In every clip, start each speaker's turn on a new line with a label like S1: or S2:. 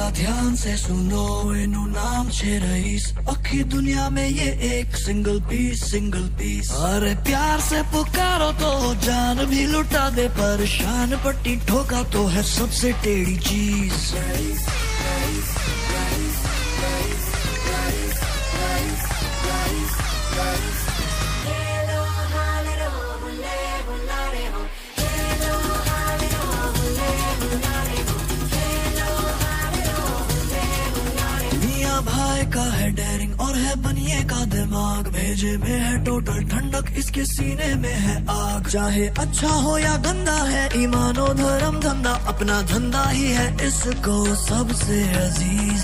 S1: ध्यान से सुनो इनु नाम छे रईस अखी दुनिया में ये एक सिंगल पीस सिंगल पीस अरे प्यार से पुकारो तो जान भी लुटा दे परेशान पट्टी ठोका तो है सबसे टेढ़ी चीज मियाँ भाई का है डेरिंग और है बनिए का दिमाग भेजे में है टोटल ठंडक इसके सीने में है आग चाहे अच्छा हो या गंदा है ईमानो धर्म धंधा अपना धंधा ही है इसको सबसे अजीज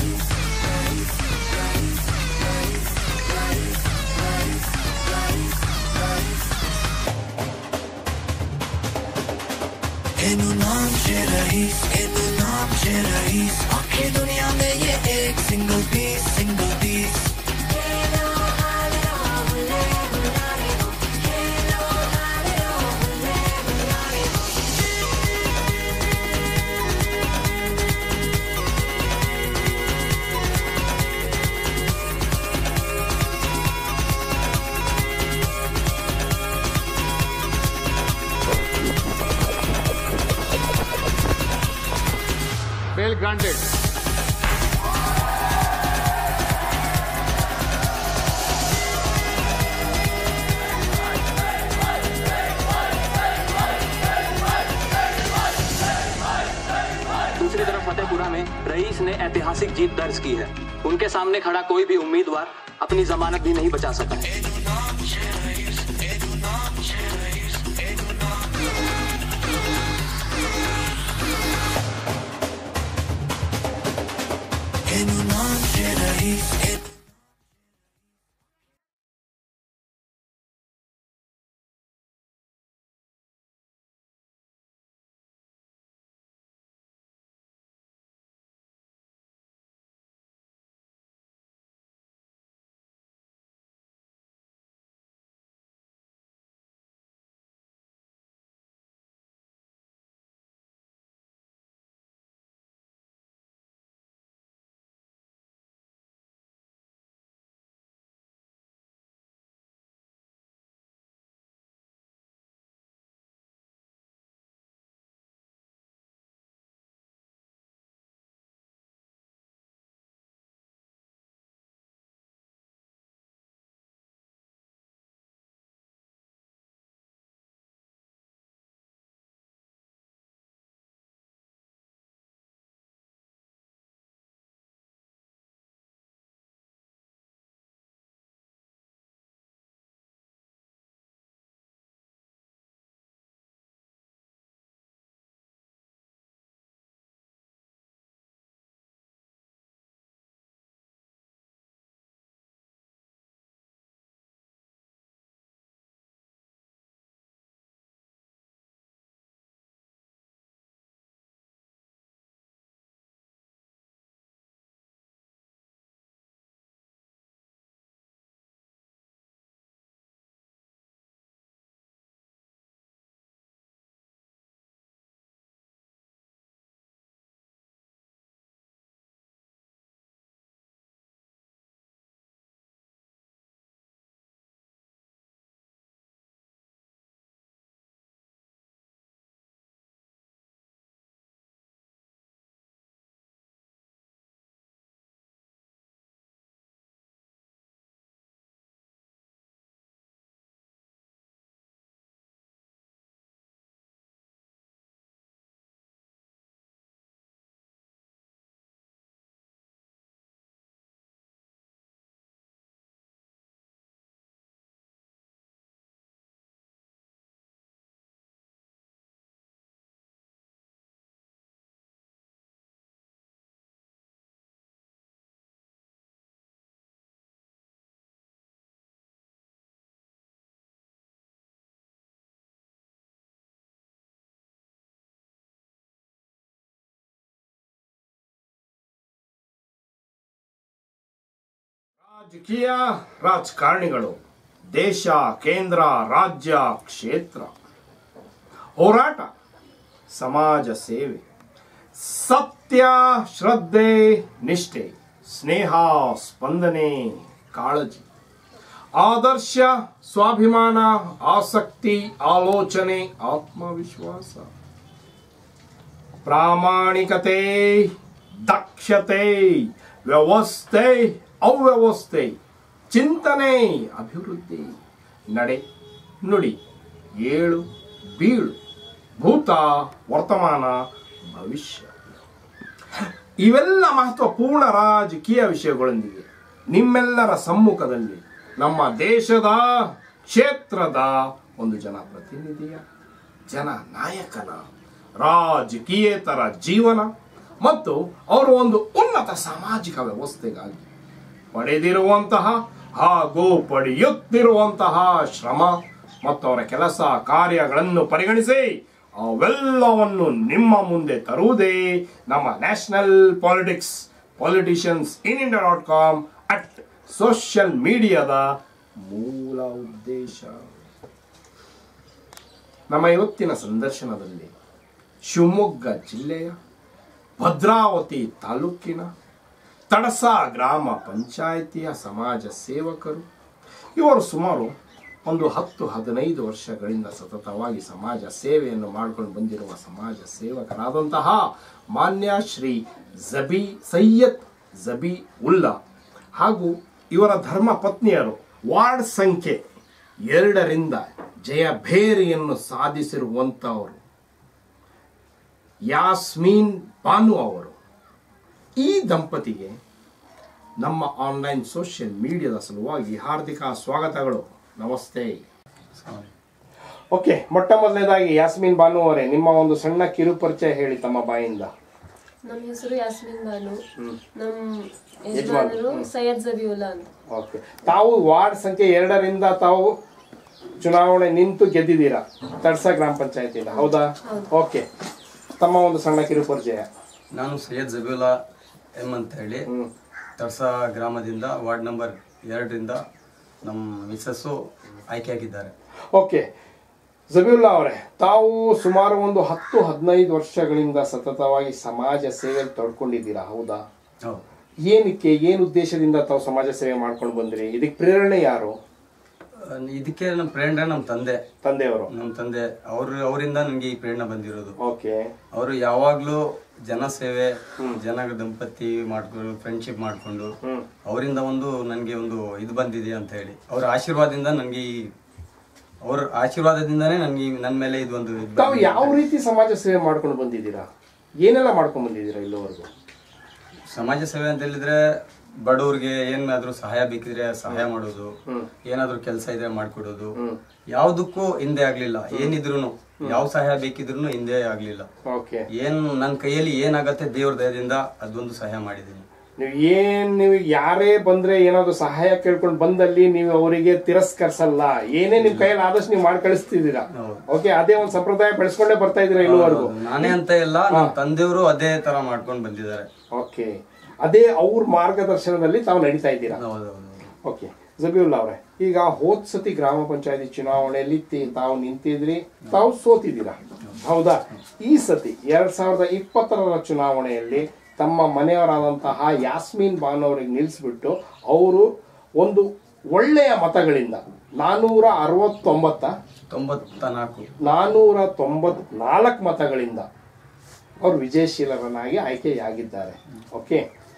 S1: इनु नाम से रईस इनु नाम से रईस आखिर दुनिया में ये एक single piece single piece
S2: Bail granted.
S3: दूसरी तरफ फतेहपुरा में रईस ने ऐतिहासिक जीत दर्ज की है उनके सामने खड़ा कोई भी उम्मीदवार अपनी जमानत भी नहीं बचा सका है
S1: इनु नाम से रईस इनु
S4: ರಾಜಕೀಯ ರಾಜಕಾರಣಿಗಳು ದೇಶ ಕೇಂದ್ರ ರಾಜ್ಯ ಕ್ಷೇತ್ರ ಹೋರಾಟ ಸಮಾಜ ಸೇವೆ ಸತ್ಯ ಶ್ರದ್ಧೆ ನಿಷ್ಠೆ ಸ್ನೇಹ ಸ್ಪಂದನೆ ಕಾಳಜಿ ಆದರ್ಶ ಸ್ವಾಭಿಮಾನ ಆಸಕ್ತಿ ಆಲೋಚನೆ ಆತ್ಮವಿಶ್ವಾಸ ಪ್ರಾಮಾಣಿಕತೆ ದಕ್ಷತೆ ವ್ಯವಸ್ಥೆ ಅವ್ಯವಸ್ಥೆ ಚಿಂತನೆ ಅಭಿವೃದ್ಧಿ ನಡೆ ನುಡಿ ಏಳು ಬೀಳು ಭೂತ ವರ್ತಮಾನ ಭವಿಷ್ಯ ಇವೆಲ್ಲ ಮಹತ್ವಪೂರ್ಣ ರಾಜಕೀಯ ವಿಷಯಗಳೊಂದಿಗೆ ನಿಮ್ಮೆಲ್ಲರ ಸಮ್ಮುಖದಲ್ಲಿ ನಮ್ಮ ದೇಶದ ಕ್ಷೇತ್ರದ ಒಂದು ಜನಪ್ರತಿನಿಧಿಯ ಜನ ನಾಯಕನ ರಾಜಕೀಯೇತರ ಜೀವನ ಮತ್ತು ಅವರ ಒಂದು ಉನ್ನತ ಸಾಮಾಜಿಕ ವ್ಯವಸ್ಥೆಗಾಗಿ ಪಡೆದಿರುವಂತಹ ಹಾಗೂ ಪಡೆಯುತ್ತಿರುವಂತಹ ಶ್ರಮ ಮತ್ತು ಅವರ ಕೆಲಸ ಕಾರ್ಯಗಳನ್ನು ಪರಿಗಣಿಸಿ ಅವೆಲ್ಲವನ್ನು ನಿಮ್ಮ ಮುಂದೆ ತರುವುದೇ ನಮ್ಮ national politics politicians in India dot com at social ಮೀಡಿಯಾದ ಮೂಲ ಉದ್ದೇಶ ನಮ್ಮ ಇವತ್ತಿನ ಸಂದರ್ಶನದಲ್ಲಿ ಶಿವಮೊಗ್ಗ ಜಿಲ್ಲೆಯ ಭದ್ರಾವತಿ ತಾಲೂಕಿನ ತಡಸ ಗ್ರಾಮ ಪಂಚಾಯಿತಿಯ ಸಮಾಜ ಸೇವಕರು ಇವರು ಸುಮಾರು ಒಂದು ಹತ್ತು ಹದಿನೈದು ವರ್ಷಗಳಿಂದ ಸತತವಾಗಿ ಸಮಾಜ ಸೇವೆಯನ್ನು ಮಾಡಿಕೊಂಡು ಬಂದಿರುವ ಸಮಾಜ ಸೇವಕರಾದಂತಹ ಮಾನ್ಯ ಶ್ರೀ ಜಬಿ ಸೈಯದ್ ಜಬಿ ಉಲ್ಲಾ ಹಾಗೂ ಇವರ ಧರ್ಮ ಪತ್ನಿಯರು ವಾರ್ಡ್ ಸಂಖ್ಯೆ ಎರಡರಿಂದ ಜಯಭೇರಿಯನ್ನು ಸಾಧಿಸಿರುವಂತವರು ಯಾಸ್ಮೀನ್ ಬಾನು ಅವರು ಈ ದಂಪತಿಗೆ ನಮ್ಮ ಆನ್ಲೈನ್ ಸೋಷಿಯಲ್ ಮೀಡಿಯಾದ ಸಲುವಾಗಿ ಹಾರ್ದಿಕ ಸ್ವಾಗತಗಳು ನಮಸ್ತೆ ಓಕೆ ಮೊಟ್ಟ ಮೊದಲನೇದಾಗಿ ಯಾಸ್ಮೀನ್ ಬಾನು ಅವರೇ ನಿಮ್ಮ ಒಂದು ಸಣ್ಣ ಕಿರು ಪರಿಚಯ ಹೇಳಿ ತಮ್ಮ ಬಾಯಿಂದ
S5: ನಮ್ಮ ಹೆಸರು ಯಾಸ್ಮಿನ್ ಬಾನು ನಮ್ಮ ಯಜಮಾನರು ಸೈಯದ್ ಜಬಿಯುಲ್ಲಾ ಅಂತ
S4: ಓಕೆ ತಾವು ವಾರ್ಡ್ ಸಂಖ್ಯೆ ಎರಡರಿಂದ ತಾವು ಚುನಾವಣೆ ನಿಂತು ಗೆದ್ದಿದ್ದೀರಾ ತಡ್ಸ ಗ್ರಾಮ ಪಂಚಾಯತಿಯಿಂದ ಹೌದಾ ಓಕೆ ತಮ್ಮ ಒಂದು ಸಣ್ಣ ಕಿರು ಪರಿಚಯ
S6: ನಾನು ಸೈಯದ್ ಜಬೀಲಾ ಎಂ ಅಂತ ಹೇಳಿ
S4: ಹ್ಮ್.
S6: ತರ್ಸ ಗ್ರಾಮದಿಂದ ವಾರ್ಡ್ ನಂಬರ್ ಎರಡರಿಂದ ನಮ್ಮ ಮಿಸ್ಸಸ್ಸು ಆಯ್ಕೆಯಾಗಿದ್ದಾರೆ
S4: ಓಕೆ ಜಬೀವುಲ್ಲಾ ಅವರೇ ತಾವು ಸುಮಾರು ಒಂದು ಹತ್ತು ಹದಿನೈದು ವರ್ಷಗಳಿಂದ ಸತತವಾಗಿ ಸಮಾಜ ಸೇವೆಯಲ್ಲಿ ತೊಡ್ಕೊಂಡಿದ್ದೀರಾ ಹೌದಾ
S6: ಹೌದು
S4: ಏನಕ್ಕೆ ಏನು ಉದ್ದೇಶದಿಂದ ತಾವು ಸಮಾಜ ಸೇವೆ ಮಾಡ್ಕೊಂಡು ಬಂದ್ರಿ ಇದಕ್ಕೆ ಪ್ರೇರಣೆ ಯಾರು
S6: ಅಹ್, ಇದಕ್ಕೆ ನಮ್ಮ ಪ್ರೇರಣೆ ನಮ್ಮ ತಂದೆ
S4: ತಂದೆಯವರು
S6: ನಮ್ಮ ತಂದೆ ಅವರು ಅವರಿಂದ ನನಗೆ ಈ ಪ್ರೇರಣೆ ಬಂದಿರೋದು
S4: ಓಕೆ
S6: ಅವರು ಯಾವಾಗಲೂ ಜನ ಸೇವೆ ಜನ ದಂಪತಿ ಮಾಡ್ಕೊಂಡು ಫ್ರೆಂಡ್ಶಿಪ್ ಮಾಡಿಕೊಂಡು ಅವರಿಂದ ಒಂದು ನನಗೆ ಒಂದು ಇದು ಬಂದಿದೆ ಅಂತ ಹೇಳಿ ಅವರ ಆಶೀರ್ವಾದದಿಂದ ನನಗೆ ಈ ಅವ್ರ ಆಶೀರ್ವಾದದಿಂದನೇ ನನಗೆ ನನ್ನ ಮೇಲೆ ಇದು ಒಂದು ಇದು
S4: ತಾವು ಯಾವ ರೀತಿ ಸಮಾಜ ಸೇವೆ ಮಾಡ್ಕೊಂಡು ಬಂದಿದ್ದೀರಾ ಏನೆಲ್ಲ ಮಾಡ್ಕೊಂಡು ಬಂದಿದ್ದೀರಾ ಇಲ್ಲಿವರೆಗೂ
S6: ಸಮಾಜ ಸೇವೆ ಅಂತ ಹೇಳಿದ್ರೆ ಬಡವ್ರಿಗೆ ಏನಾದ್ರೂ ಸಹಾಯ ಬೇಕಿದ್ರೆ ಸಹಾಯ ಮಾಡೋದು ಏನಾದ್ರೂ ಕೆಲಸ ಇದ್ರೆ ಮಾಡ್ಕೊಡೋದು ಯಾವ್ದಕ್ಕೂ ಹಿಂದೆ ಆಗ್ಲಿಲ್ಲ ಏನಿದ್ರು ಯಾವ ಸಹಾಯ ಬೇಕಿದ್ರು ಹಿಂದೆ ಆಗ್ಲಿಲ್ಲ
S4: ಓಕೆ
S6: ಏನ್ ನನ್ನ ಕೈಯಲ್ಲಿ ಏನಾಗತ್ತೆ ದೇವ್ರ ದಯದಿಂದ ಅದೊಂದು ಸಹಾಯ ಮಾಡಿದ್ದೀನಿ
S4: ನೀವು ಏನ್ ನೀವು ಯಾರೇ ಬಂದ್ರೆ ಏನಾದ್ರು ಸಹಾಯ ಕೇಳ್ಕೊಂಡು ಬಂದಲ್ಲಿ ನೀವು ಅವರಿಗೆ ತಿರಸ್ಕರಿಸಲ್ಲ ಏನೇ ನಿಮ್ ಕೈಯಲ್ಲಿ ಆದಷ್ಟು ನೀವು ಮಾಡಿ ಕಳಿಸ್ತಿದ್ದೀರಾ ಓಕೆ ಅದೇ ಒಂದು ಸಂಪ್ರದಾಯ ಬೆಳೆಸ್ಕೊಂಡೇ ಬರ್ತಾ ಇದೀರಾ ಇಲ್ಲಿವರೆಗೂ
S6: ನಾನೇ ಅಂತ ಇಲ್ಲ ನಮ್ಮ ತಂದೆಯವರು ಅದೇ ತರ ಮಾಡ್ಕೊಂಡು ಬಂದಿದ್ದಾರೆ
S4: ಓಕೆ ಅದೇ ಅವ್ರ ಮಾರ್ಗದರ್ಶನದಲ್ಲಿ ತಾವು ನಡೀತಾ ಇದ್ದೀರಾ
S6: ಹೌದೌದು
S4: ಓಕೆ ಜಬೀವುಲ್ಲಾ ಅವರೇ ಈಗ ಹೋದ್ ಸತಿ ಗ್ರಾಮ ಪಂಚಾಯತಿ ಚುನಾವಣೆಯಲ್ಲಿ ತಿ- ತಾವು ನಿಂತಿದ್ರಿ ತಾವು ಸೋತಿದ್ದೀರಾ ಹೌದಾ ಈ ಸತಿ ಎರಡ್ ಸಾವಿರದ ಇಪ್ಪತ್ತರ ಚುನಾವಣೆಯಲ್ಲಿ ತಮ್ಮ ಮನೆಯವರಾದಂತಹ ಯಾಸ್ಮೀನ್ ಬಾನು ಅವರಿಗೆ ನಿಲ್ಲಿಸ್ಬಿಟ್ಟು ಅವರು ಒಂದು ಒಳ್ಳೆಯ ಮತಗಳಿಂದ ನಾನೂರ ಅರವತ್ತೊಂಬತ್ತ
S6: ತೊಂಬತ್ತ ನಾಲ್ಕು
S4: ನಾನೂರ ತೊಂಬತ್ನಾಲ್ಕು ಮತಗಳಿಂದ ಅವರು ವಿಜಯಶೀಲರನ್ನಾಗಿ ಆಯ್ಕೆಯಾಗಿದ್ದಾರೆ ಓಕೆ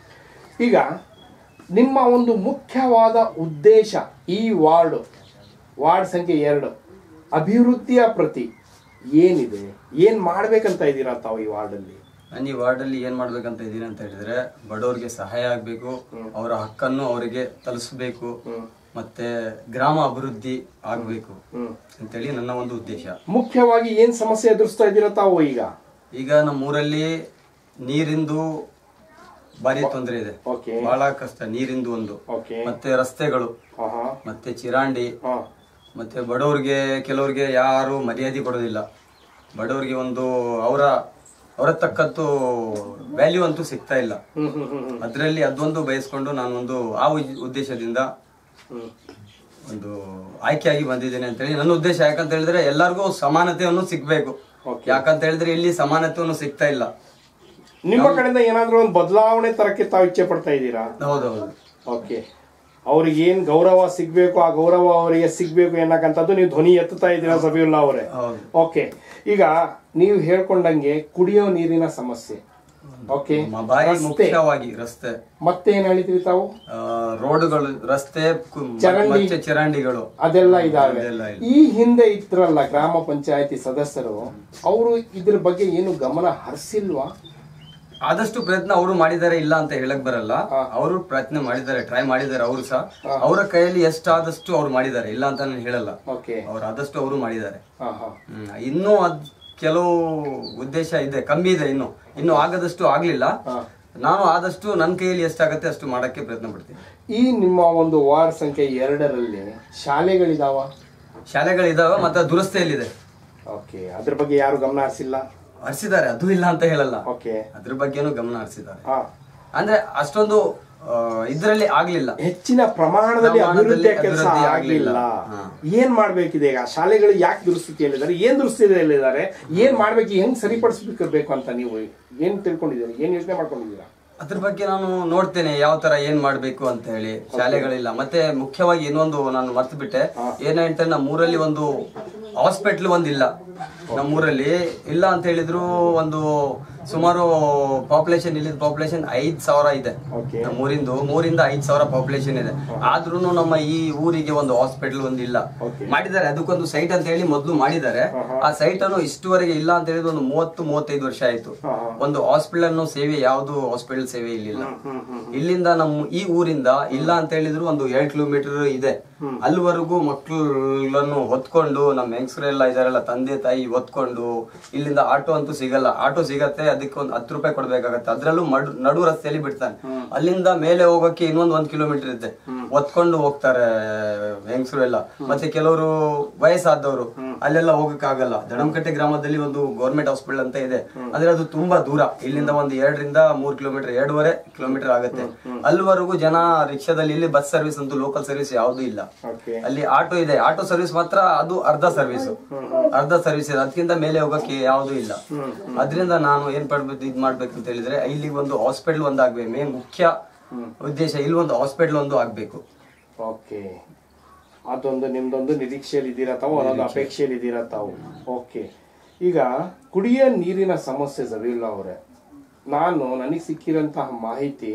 S4: ಈಗ ನಿಮ್ಮ ಒಂದು ಮುಖ್ಯವಾದ ಉದ್ದೇಶ ಈ ವಾರ್ಡ್ ವಾರ್ಡ್ ಸಂಖ್ಯೆ ಎರಡು ಅಭಿವೃದ್ಧಿಯ ಪ್ರತಿ ಏನಿದೆ ಏನ್ ಮಾಡ್ಬೇಕಂತ ಇದ್ದೀರಾ ತಾವು ಈ ವಾರ್ಡಲ್ಲಿ
S6: ನಾನು ಈ ವಾರ್ಡಲ್ಲಿ ಏನ್ ಮಾಡ್ಬೇಕಂತ ಇದೀನಿ ಅಂತ ಹೇಳಿದ್ರೆ ಬಡವರಿಗೆ ಸಹಾಯ ಆಗ್ಬೇಕು ಅವರ ಹಕ್ಕನ್ನು ಅವರಿಗೆ ತಲುಪಿಸ್ಬೇಕು ಮತ್ತೆ ಗ್ರಾಮ ಅಭಿವೃದ್ಧಿ ಆಗ್ಬೇಕು ಅಂತೇಳಿ ನನ್ನ ಒಂದು ಉದ್ದೇಶ
S4: ಮುಖ್ಯವಾಗಿ ಏನ್ ಸಮಸ್ಯೆ ಎದುರಿಸ್ತಾ ಇದ್ದೀರಾ ತಾವು ಈಗ
S6: ಈಗ ನಮ್ಮ ಊರಲ್ಲಿ ನೀರಿಂದು ಭಾರಿ ತೊಂದರೆ ಇದೆ
S4: ಓಕೆ
S6: ಬಹಳ ಕಷ್ಟ ನೀರಿಂದು ಒಂದು
S4: ಓಕೆ
S6: ಮತ್ತೆ ರಸ್ತೆಗಳು
S4: ಹಾ ಹಾ
S6: ಮತ್ತೆ ಚಿರಾಂಡಿ
S4: ಹಾ
S6: ಮತ್ತೆ ಬಡವರಿಗೆ ಕೆಲವರಿಗೆ ಯಾರು ಮರ್ಯಾದೆ ಕೊಡೋದಿಲ್ಲ ಬಡವರಿಗೆ ಒಂದು ಅವರ ಅವರ ತಕ್ಕಂತೂ ವ್ಯಾಲ್ಯೂ ಅಂತೂ ಸಿಗ್ತಾ ಇಲ್ಲ
S4: ಹ್ಮ್ ಹ್ಮ್ ಹ್ಮ್ ಹ್ಮ್
S6: ಅದರಲ್ಲಿ ಅದೊಂದು ಬಯಸ್ಕೊಂಡು ನಾನು ಒಂದು ಆ ಉದ್- ಉದ್ದೇಶದಿಂದ
S4: ಹ್ಮ್
S6: ಒಂದು ಆಯ್ಕೆಯಾಗಿ ಬಂದಿದ್ದೇನೆ ಅಂತೇಳಿ ನನ್ನ ಉದ್ದೇಶ ಯಾಕಂತ ಹೇಳಿದ್ರೆ ಎಲ್ಲರಿಗೂ ಸಮಾನತೆಯನ್ನು ಸಿಗ್ಬೇಕು
S4: Okay.
S6: ಯಾಕಂತ ಹೇಳಿದ್ರೆ ಇಲ್ಲಿ ಸಮಾನತೆಯನ್ನು ಸಿಗ್ತಾ ಇಲ್ಲ
S4: ನಿಮ್ಮ ಕಡೆಯಿಂದ ಏನಾದ್ರೂ ಒಂದು ಬದಲಾವಣೆ ತರಕ್ಕೆ ತಾವು ಇಚ್ಛೆ ಪಡ್ತಾ ಇದ್ದೀರಾ
S6: ಹೌದೌದು
S4: ಓಕೆ ಅವ್ರಿಗೆ ಏನ್ ಗೌರವ ಸಿಗ್ಬೇಕು ಆ ಗೌರವ ಅವರಿಗೆ ಸಿಗ್ಬೇಕು ಅನ್ನಕ್ಕಂಥದ್ದು ನೀವು ಧ್ವನಿ ಎತ್ತುತ್ತಾ ಇದ್ದೀರಾ ಸಬಿಯುಲ್ಲಾ ಅವರೇ
S6: ಹೌದು
S4: ಓಕೆ ಈಗ ನೀವು ಹೇಳ್ಕೊಂಡಂಗೆ ಕುಡಿಯೋ ನೀರಿನ ಸಮಸ್ಯೆ ಓಕೆ
S6: ಮ- ಭಾರಿ
S4: ರಸ್ತೆ
S6: ಮುಖ್ಯವಾಗಿ ರಸ್ತೆ
S4: ಮತ್ತೆ ಏನ್ ಹೇಳಿದ್ರಿ ತಾವು
S6: ಆ, ರೋಡ್ಗಳು ರಸ್ತೆ ಕು-
S4: ಚರಂಡಿ.
S6: ಮತ್ತೆ ಚರಂಡಿಗಳು
S4: ಅದೆಲ್ಲ ಇದಾವೆ
S6: ಅದೆಲ್ಲ ಇದೆ.
S4: ಈ ಹಿಂದೆ ಇದ್ರಲ್ಲ ಗ್ರಾಮ ಪಂಚಾಯತಿ ಸದಸ್ಯರು ಅವರು ಇದ್ರ ಬಗ್ಗೆ ಏನು ಗಮನ ಹರಿಸಿಲ್ವಾ
S6: ಆದಷ್ಟು ಪ್ರಯತ್ನ ಅವರು ಮಾಡಿದ್ದಾರೆ ಇಲ್ಲ ಅಂತ ಹೇಳಕ್ ಬರಲ್ಲ ಅವರು ಪ್ರಯತ್ನ ಮಾಡಿದ್ದಾರೆ ಟ್ರೈ ಮಾಡಿದ್ದಾರೆ ಅವರು ಸಹ ಅವರ ಕೈಯಲ್ಲಿ ಎಷ್ಟಾದಷ್ಟು ಅವ್ರು ಮಾಡಿದ್ದಾರೆ ಇಲ್ಲ ಅಂತ ನಾನು ಹೇಳಲ್ಲ
S4: ಓಕೆ
S6: ಅವ್ರು ಆದಷ್ಟು ಅವರು ಮಾಡಿದ್ದಾರೆ
S4: ಹಾ ಹಾ
S6: ಹ್ಮ್. ಇನ್ನೂ ಅದ್ ಕೆಲವು ಉದ್ದೇಶ ಇದೆ ಕಮ್ಮಿ ಇದೆ ಇನ್ನು ಇನ್ನು ಆಗದಷ್ಟು ಆಗ್ಲಿಲ್ಲ ನಾನು ಆದಷ್ಟು ನನ್ನ ಕೈಯಲ್ಲಿ ಎಷ್ಟಾಗತ್ತೆ ಅಷ್ಟು ಮಾಡಕ್ಕೆ ಪ್ರಯತ್ನ ಪಡ್ತೀನಿ
S4: ಈ ನಿಮ್ಮ ಒಂದು ವಾರ್ಡ್ ಸಂಖ್ಯೆ ಎರಡರಲ್ಲಿ ಶಾಲೆಗಳಿದಾವ
S6: ಶಾಲೆಗಳಿದಾವೆ ಮತ್ತೆ ದುರಸ್ತಿಯಲ್ಲಿದೆ
S4: ಓಕೆ ಅದ್ರ ಬಗ್ಗೆ ಯಾರು ಗಮನ ಹರಿಸಿಲ್ಲ
S6: ಹರಿಸಿದ್ದಾರೆ ಅದು ಇಲ್ಲ ಅಂತ ಹೇಳಲ್ಲ
S4: ಓಕೆ
S6: ಅದ್ರ ಬಗ್ಗೆನೂ ಗಮನ ಹರಿಸಿದ್ದಾರೆ
S4: ಹಾ
S6: ಅಂದ್ರೆ ಅಷ್ಟೊಂದು ಆ, ಇದ್ರಲ್ಲಿ ಆಗ್ಲಿಲ್ಲ
S4: ಹೆಚ್ಚಿನ ಪ್ರಮಾಣದಲ್ಲಿ
S6: ಪ್ರಮಾಣದಲ್ಲಿ
S4: ಅಭಿವೃದ್ಧಿಯ ಕೆಲಸ
S6: ಅಭಿವೃದ್ಧಿ
S4: ಆಗ್ಲಿಲ್ಲ
S6: ಆಗ್ಲಿಲ್ಲ. ಹಾ.
S4: ಏನ್ ಮಾಡ್ಬೇಕಿದೆ ಈಗ ಶಾಲೆಗಳು ಯಾಕೆ ದುರಸ್ಥಿತಿಯಲ್ಲಿದ್ದಾರೆ ಏನ್ ದುರಸ್ಥಿತಿಯಲ್ಲಿದ್ದಾರೆ ಏನ್ ಮಾಡ್ಬೇಕು ಹೆಂಗ್ ಸರಿಪಡಿಸ್ಬೇಕು ಅಂತ ನೀವು ಏನ್ ತಿಳ್ಕೊಂಡಿದ್ದೀರಿ ಏನ್ ಯೋಚನೆ ಮಾಡ್ಕೊಂಡಿದ್ದೀರಾ
S6: ಅದ್ರ ಬಗ್ಗೆ ನಾನು ನೋಡ್ತೇನೆ ಯಾವ ತರ ಏನ್ ಮಾಡ್ಬೇಕು ಅಂತ ಹೇಳಿ ಶಾಲೆಗಳಿಲ್ಲ ಮತ್ತೆ ಮುಖ್ಯವಾಗಿ ಇನ್ನೊಂದು ನಾನು ಮರ್ತು ಬಿಟ್ಟೆ ಏನ್ ಹೇಳ್ತೇನೆ ನಮ್ಮೂರಲ್ಲಿ ಒಂದು ಹಾಸ್ಪಿಟ್ಲ್ ಒಂದಿಲ್ಲ ನಮ್ಮೂರಲ್ಲಿ ಇಲ್ಲ ಅಂತ ಹೇಳಿದ್ರು ಒಂದು ಸುಮಾರು ಪಾಪ್ಯುಲೇಷನ್ ಇಲ್ಲಿದ ಪಾಪ್ಯುಲೇಷನ್ ಐದ್ ಸಾವಿರ ಇದೆ
S4: Okay.
S6: ನಮ್ಮೂರಿಂದು ಮೂರಿಂದ ಐದ್ ಸಾವಿರ ಪಾಪ್ಯುಲೇಷನ್ ಇದೆ ಆದ್ರೂ ನಮ್ಮ ಈ ಊರಿಗೆ ಒಂದು ಹಾಸ್ಪಿಟಲ್ ಒಂದಿಲ್ಲ
S4: Okay.
S6: ಮಾಡಿದ್ದಾರೆ ಅದಕ್ಕೊಂದು ಸೈಟ್ ಅಂತ ಹೇಳಿ ಮೊದಲು ಮಾಡಿದ್ದಾರೆ ಆ ಸೈಟ್ ಅನ್ನು ಇಷ್ಟುವರೆಗೆ ಇಲ್ಲ ಅಂತ ಹೇಳಿದ್ರೆ ಒಂದು ಮೂವತ್ತು ಮೂವತ್ತೈದು ವರ್ಷ ಆಯ್ತು ಒಂದು ಹಾಸ್ಪಿಟಲ್ ಅನ್ನೋ ಸೇವೆ ಯಾವುದು ಹಾಸ್ಪಿಟಲ್ ಸೇವೆ ಇಲ್ಲಿಲ್ಲ ಇಲ್ಲಿಂದ ನಮ್ಮ ಈ ಊರಿಂದ ಇಲ್ಲ ಅಂತ ಹೇಳಿದ್ರು ಒಂದು ಎರಡ್ ಕಿಲೋಮೀಟರ್ ಇದೆ ಅಲ್ಲಿವರೆಗೂ ಮಕ್ಕಳನ್ನು ಹೊತ್ಕೊಂಡು ನಮ್ಮ ಹೆಂಗಸರೆಲ್ಲ ಇದಾರೆಲ್ಲ ತಂದೆ ತಾಯಿ ಹೊತ್ಕೊಂಡು ಇಲ್ಲಿಂದ ಆಟೋ ಅಂತೂ ಸಿಗಲ್ಲ ಆಟೋ ಸಿಗತ್ತೆ ಅದಕ್ಕೆ ಒಂದು ಹತ್ತು ರೂಪಾಯಿ ಕೊಡ್ಬೇಕಾಗತ್ತೆ ಅದ್ರಲ್ಲೂ ಮಡ್ ನಡು ರಸ್ತೆಯಲ್ಲಿ ಬಿಡ್ತಾನೆ ಅಲ್ಲಿಂದ ಮೇಲೆ ಹೋಗಕ್ಕೆ ಇನ್ನೊಂದ್ ಒಂದ್ ಕಿಲೋಮೀಟರ್ ಇದೆ ಹೊತ್ಕೊಂಡು ಹೋಗ್ತಾರೆ ಹೆಂಗಸರು ಎಲ್ಲ ಮತ್ತೆ ಕೆಲವರು ವಯಸ್ಸಾದವರು ಅಲ್ಲೆಲ್ಲ ಹೋಗಕ್ ಆಗಲ್ಲ ದಡಂಕಟ್ಟೆ ಗ್ರಾಮದಲ್ಲಿ ಒಂದು ಗೌರ್ಮೆಂಟ್ ಹಾಸ್ಪಿಟಲ್ ಅಂತ ಇದೆ ಆದ್ರೆ ಅದು ತುಂಬಾ ದೂರ ಇಲ್ಲಿಂದ ಒಂದು ಎರಡರಿಂದ ಮೂರ್ ಕಿಲೋಮೀಟರ್ ಎರಡೂವರೆ ಕಿಲೋಮೀಟರ್ ಆಗುತ್ತೆ ಅಲ್ಲಿವರೆಗೂ ಜನ ರಿಕ್ಷಾದಲ್ಲಿ ಇಲ್ಲಿ ಬಸ್ ಸರ್ವಿಸ್ ಅಂತೂ ಲೋಕಲ್ ಸರ್ವಿಸ್ ಯಾವ್ದು ಇಲ್ಲ
S4: ಓಕೆ
S6: ಅಲ್ಲಿ ಆಟೋ ಇದೆ ಆಟೋ ಸರ್ವಿಸ್ ಮಾತ್ರ ಅದು ಅರ್ಧ ಸರ್ವಿಸ್ ಅರ್ಧ ಸರ್ವಿಸ್ ಇದೆ ಅದಕ್ಕಿಂತ ಮೇಲೆ ಹೋಗಕ್ಕೆ ಯಾವ್ದು ಇಲ್ಲ ಅದರಿಂದ ನಾನು ಏನ್ ಪಡ್ಬೇಕು ಇದ್ ಮಾಡ್ಬೇಕಂತ ಹೇಳಿದ್ರೆ ಇಲ್ಲಿ ಒಂದು ಹಾಸ್ಪಿಟಲ್ ಒಂದು ಆಗ್ಬೇಕು ಮೇನ್ ಮುಖ್ಯ ಉದ್ದೇಶ ಇಲ್ಲಿ ಒಂದು ಹಾಸ್ಪಿಟಲ್ ಒಂದು ಆಗ್ಬೇಕು
S4: ಓಕೆ ಅದೊಂದು ನಿಮ್ದೊಂದು ನಿರೀಕ್ಷೆಯಲ್ಲಿ ಇದ್ದೀರಾ ತಾವು ಅದೊಂದು ಅಪೇಕ್ಷೆಯಲ್ಲಿ ಇದ್ದೀರಾ ತಾವು ಓಕೆ ಈಗ ಕುಡಿಯ ನೀರಿನ ಸಮಸ್ಯೆ ಜಬೀಲ್ಲ ಅವರೇ ನಾನು ನನಗೆ ಸಿಕ್ಕಿರಂತಹ ಮಾಹಿತಿ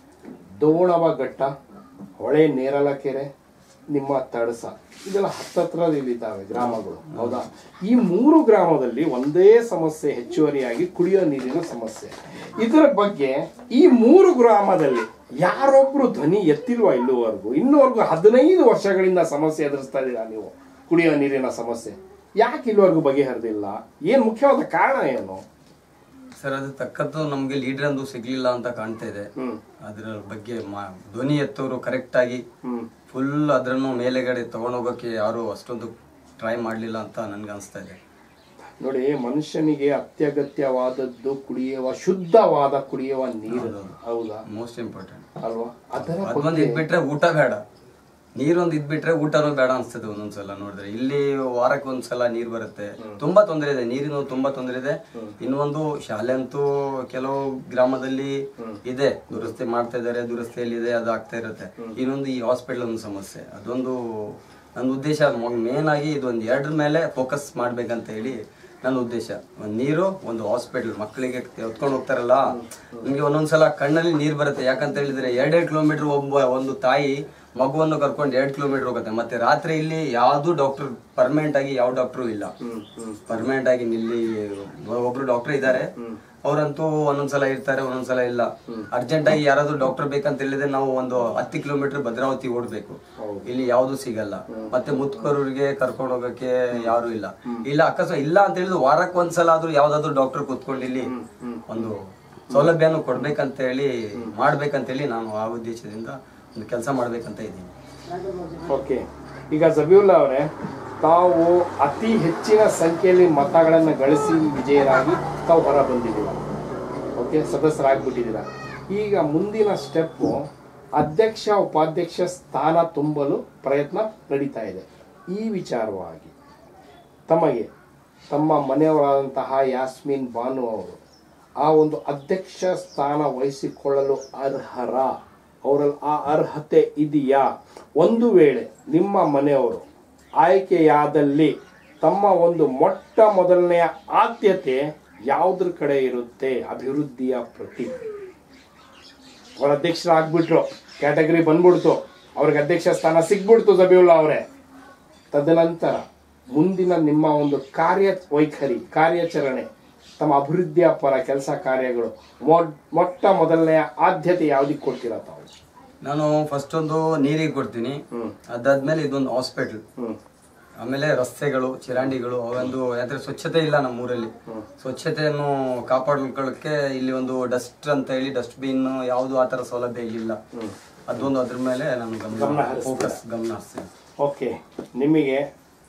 S4: ದೋಣವ ಘಟ್ಟ ಹೊಳೆ ನೇರಲಕೆರೆ ನಿಮ್ಮ ತಡಸ ಇದೆಲ್ಲ ಹತ್ತತ್ರದಲ್ಲಿದ್ದಾವೆ ಗ್ರಾಮಗಳು ಹೌದಾ ಈ ಮೂರು ಗ್ರಾಮದಲ್ಲಿ ಒಂದೇ ಸಮಸ್ಯೆ ಹೆಚ್ಚುವರಿಯಾಗಿ ಕುಡಿಯೋ ನೀರಿನ ಸಮಸ್ಯೆ ಇದರ ಬಗ್ಗೆ ಈ ಮೂರು ಗ್ರಾಮದಲ್ಲಿ ಯಾರೊಬ್ರು ಧ್ವನಿ ಎತ್ತಿಲ್ವಾ ಇಲ್ಲಿವರೆಗೂ ಇನ್ನೂವರೆಗೂ ಹದಿನೈದು ವರ್ಷಗಳಿಂದ ಸಮಸ್ಯೆ ಎದುರಿಸ್ತಾ ಇದ್ದೀರಾ ನೀವು ಕುಡಿಯೋ ನೀರಿನ ಸಮಸ್ಯೆ ಯಾಕೆ ಇಲ್ಲಿವರೆಗೂ ಬಗೆಹರಿದಿಲ್ಲ ಏನ್ ಮುಖ್ಯವಾದ ಕಾರಣ ಏನು
S6: ಸರ್ ಅದು ತಕ್ಕದ್ದು ನಮ್ಗೆ ಲೀಡರ್ ಅಂದು ಸಿಗ್ಲಿಲ್ಲ ಅಂತ ಕಾಣ್ತಾ ಇದೆ ಅದ್ರ ಬಗ್ಗೆ ಮಾ- ಧ್ವನಿ ಎತ್ತೋರು ಕರೆಕ್ಟ್ ಆಗಿ ಫುಲ್ ಅದ್ರನ್ನು ಮೇಲೆಗಡೆ ತಗೊಂಡೋಗಕ್ಕೆ ಯಾರು ಅಷ್ಟೊಂದು ಟ್ರೈ ಮಾಡ್ಲಿಲ್ಲ ಅಂತ ನನ್ಗೆ ಅನ್ಸ್ತಾ ಇದೆ
S4: ನೋಡಿ ಮನುಷ್ಯನಿಗೆ ಅತ್ಯಗತ್ಯವಾದದ್ದು ಕುಡಿಯುವ ಶುದ್ಧವಾದ ಕುಡಿಯುವ ನೀರು ಹೌದಾ
S6: ಮೋಸ್ಟ್ ಇಂಪಾರ್ಟೆಂಟ್
S4: ಅಲ್ವಾ ಅದರ
S6: ಅದೊಂದು ಇದ್ಬಿಟ್ರೆ ಊಟ ಬೇಡ ನೀರೊಂದು ಇದ್ಬಿಟ್ರೆ ಊಟನೂ ಬೇಡ ಅನ್ಸ್ತದೆ ಒಂದೊಂದ್ಸಲ ನೋಡಿದ್ರೆ ಇಲ್ಲಿ ವಾರಕ್ಕೆ ಒಂದ್ಸಲ ನೀರ್ ಬರುತ್ತೆ ತುಂಬಾ ತೊಂದರೆ ಇದೆ ನೀರಿನ ತುಂಬಾ ತೊಂದರೆ ಇದೆ ಇನ್ನೊಂದು ಶಾಲೆ ಅಂತೂ ಕೆಲವು ಗ್ರಾಮದಲ್ಲಿ ಇದೆ ದುರಸ್ತಿ ಮಾಡ್ತಾ ಇದಾರೆ ದುರಸ್ತಿಯಲ್ಲಿ ಇದೆ ಅದು ಆಗ್ತಾ ಇರುತ್ತೆ ಇನ್ನೊಂದು ಈ ಹಾಸ್ಪಿಟಲ್ ಒಂದು ಸಮಸ್ಯೆ ಅದೊಂದು ನನ್ನ ಉದ್ದೇಶ ಮೇನ್ ಆಗಿ ಇದೊಂದು ಎರಡರ ಮೇಲೆ ಫೋಕಸ್ ಮಾಡ್ಬೇಕಂತ ಹೇಳಿ ನನ್ನ ಉದ್ದೇಶ ಒಂದು ನೀರು ಒಂದು ಹಾಸ್ಪಿಟಲ್ ಮಕ್ಕಳಿಗೆ ಹೊತ್ಕೊಂಡು ಹೋಗ್ತಾರಲ್ಲ ನಿಮ್ಗೆ ಒಂದೊಂದ್ಸಲ ಕಣ್ಣಲ್ಲಿ ನೀರು ಬರುತ್ತೆ ಯಾಕಂತ ಹೇಳಿದ್ರೆ ಎರಡೆರಡು ಕಿಲೋಮೀಟರ್ ಒಬ್ಬ ಒಂದು ತಾಯಿ ಮಗುವನ್ನು ಕರ್ಕೊಂಡು ಎರಡು ಕಿಲೋಮೀಟರ್ ಹೋಗುತ್ತೆ ಮತ್ತೆ ರಾತ್ರಿ ಇಲ್ಲಿ ಯಾವ್ದು ಡಾಕ್ಟರ್ ಪರ್ಮನೆಂಟ್ ಆಗಿ ಯಾವ ಡಾಕ್ಟರ್ ಇಲ್ಲ ಪರ್ಮನೆಂಟ್ ಆಗಿ ಇಲ್ಲಿ ಒಬ್ರು ಡಾಕ್ಟರ್ ಇದ್ದಾರೆ ಅವರಂತೂ ಒಂದೊಂದ್ಸಲ ಇರ್ತಾರೆ ಒಂದೊಂದ್ಸಲ ಇಲ್ಲ ಅರ್ಜೆಂಟ್ ಆಗಿ ಯಾರಾದ್ರೂ ಡಾಕ್ಟರ್ ಬೇಕಂತ ಹೇಳಿದ್ರೆ ನಾವು ಒಂದು ಹತ್ತು ಕಿಲೋಮೀಟರ್ ಭದ್ರಾವತಿ ಓಡ್ಬೇಕು ಇಲ್ಲಿ ಯಾವ್ದು ಸಿಗಲ್ಲ ಮತ್ತೆ ಮುತ್ಕರೂರಿಗೆ ಕರ್ಕೊಂಡು ಹೋಗಕ್ಕೆ ಯಾರು ಇಲ್ಲ ಇಲ್ಲ ಅಕಸ್ಮಾತ್ ಇಲ್ಲ ಅಂತ ಹೇಳಿದ್ರೆ ವಾರಕ್ಕೆ ಒಂದ್ಸಲ ಆದ್ರೂ ಯಾವ್ದಾದ್ರು ಡಾಕ್ಟರ್ ಕೂತ್ಕೊಂಡು ಇಲ್ಲಿ ಒಂದು ಸೌಲಭ್ಯನು ಕೊಡ್ಬೇಕಂತ ಹೇಳಿ ಮಾಡ್ಬೇಕಂತ ಹೇಳಿ ನಾನು ಆ ಉದ್ದೇಶದಿಂದ ಒಂದು ಕೆಲಸ ಮಾಡ್ಬೇಕಂತ ಇದ್ದೀನಿ
S4: ಓಕೆ ಈಗ ಜಬೀವುಲ್ಲಾ ಅವರೇ ತಾವು ಅತಿ ಹೆಚ್ಚಿನ ಸಂಖ್ಯೆಯಲ್ಲಿ ಮತಗಳನ್ನು ಗಳಿಸಿ ವಿಜಯರಾಗಿ ತಾವು ಹೊರ ಬಂದಿದ್ದೀರ ಓಕೆ ಸದಸ್ಯರಾಗ್ಬಿಟ್ಟಿದ್ದೀರ ಈಗ ಮುಂದಿನ ಸ್ಟೆಪ್ಪು ಅಧ್ಯಕ್ಷ ಉಪಾಧ್ಯಕ್ಷ ಸ್ಥಾನ ತುಂಬಲು ಪ್ರಯತ್ನ ನಡೀತಾ ಇದೆ ಈ ವಿಚಾರವಾಗಿ ತಮಗೆ ತಮ್ಮ ಮನೆಯವರಾದಂತಹ ಯಾಸ್ಮಿನ್ ಬಾನು ಅವರು ಆ ಒಂದು ಅಧ್ಯಕ್ಷ ಸ್ಥಾನ ವಹಿಸಿಕೊಳ್ಳಲು ಅರ್ಹರ ಅವರಲ್ಲಿ ಆ ಅರ್ಹತೆ ಇದೆಯಾ ಒಂದು ವೇಳೆ ನಿಮ್ಮ ಮನೆಯವರು ಆಯ್ಕೆಯಾದಲ್ಲಿ ತಮ್ಮ ಒಂದು ಮೊಟ್ಟ ಮೊದಲನೆಯ ಆದ್ಯತೆ ಯಾವುದ್ರ ಕಡೆ ಇರುತ್ತೆ ಅಭಿವೃದ್ಧಿಯ ಪ್ರತಿ ಅವ್ರ ಅಧ್ಯಕ್ಷರಾಗ್ಬಿಟ್ರು ಕ್ಯಾಟಗರಿ ಬಂದ್ಬಿಡ್ತು ಅವ್ರಿಗೆ ಅಧ್ಯಕ್ಷ ಸ್ಥಾನ ಸಿಗ್ಬಿಡ್ತು ಜಬೀವುಲ್ಲಾ ಅವರೇ ತದನಂತರ ಮುಂದಿನ ನಿಮ್ಮ ಒಂದು ಕಾರ್ಯ ವೈಖರಿ ಕಾರ್ಯಾಚರಣೆ ತಮ್ಮ ಅಭಿವೃದ್ಧಿಯ ಪರ ಕೆಲಸ ಕಾರ್ಯಗಳು ಮೊಡ್- ಮೊಟ್ಟ ಮೊದಲನೆಯ ಆದ್ಯತೆ ಯಾವ್ದಕ್ಕೆ ಕೊಡ್ತೀರಾ ತಾವು
S6: ನಾನು ಫಸ್ಟ್ ಒಂದು ನೀರಿಗೆ ಕೊಡ್ತೀನಿ ಅದಾದ್ಮೇಲೆ ಇದೊಂದು ಹಾಸ್ಪಿಟಲ್ ಆಮೇಲೆ ರಸ್ತೆಗಳು ಚಿರಾಂಡಿಗಳು ಅವೊಂದು ಯಾದ್ರೆ ಸ್ವಚ್ಛತೆ ಇಲ್ಲ ನಮ್ಮ ಊರಲ್ಲಿ ಸ್ವಚ್ಛತೆಯನ್ನು ಕಾಪಾಡ್ಕೊಳ್ಳಕ್ಕೆ ಇಲ್ಲಿ ಒಂದು ಡಸ್ಟ್ ಅಂತ ಹೇಳಿ ಡಸ್ಟ್ ಬಿನ್ ಯಾವುದು ಆ ತರ ಸೌಲಭ್ಯ ಇಲ್ಲಿಲ್ಲ ಅದೊಂದು ಅದ್ರ ಮೇಲೆ ನಾನು
S4: ಗಮನ
S6: ಗಮನ
S4: ಹರಿಸ್ತೀರಾ?
S6: ಫೋಕಸ್ ಗಮನ ಹರಿಸ್ತೀನಿ
S4: ಓಕೆ ನಿಮಗೆ